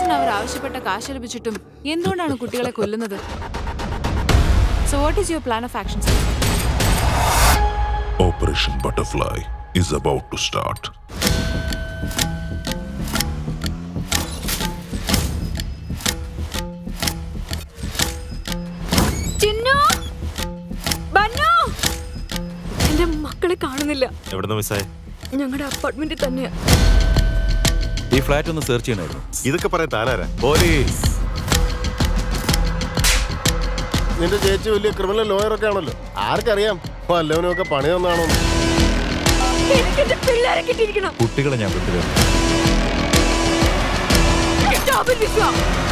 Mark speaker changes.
Speaker 1: അച്ഛൻ അവർ ആവശ്യപ്പെട്ട കാശ് ലഭിച്ചിട്ടും എന്തുകൊണ്ടാണ് കുട്ടികളെ കൊല്ലുന്നത് so what is your plan of action
Speaker 2: Operation Butterfly is about to start.
Speaker 3: Chinnu Bannu എന്റെ മക്കളെ കാണുന്നില്ല
Speaker 4: എവിടുന്ന് മിസ്സായ
Speaker 3: ഞങ്ങളുടെ അപ്പാർട്ട്മെന്റിൽ തന്നെയാ
Speaker 4: ഈ ഫ്ലാറ്റ് ഒന്ന് സെർച്ച് ചെയ്യണമായിരുന്നു
Speaker 5: ഇതൊക്കെ പറയാൻ താനാരാ പോലീസ് നിന്റെ ചേച്ചി വലിയ ക്രിമിനൽ ലോയർ ഒക്കെ ആണല്ലോ ആർക്കറിയാം വല്ലവനും ഒക്കെ പണി തന്നാണോ
Speaker 3: എനിക്ക് എന്റെ പിള്ളേരെ കിട്ടിയിരിക്കണം
Speaker 4: കുട്ടികളെ ഞാൻ വിട്ടുതരും
Speaker 3: Stop it, വിശ്വ.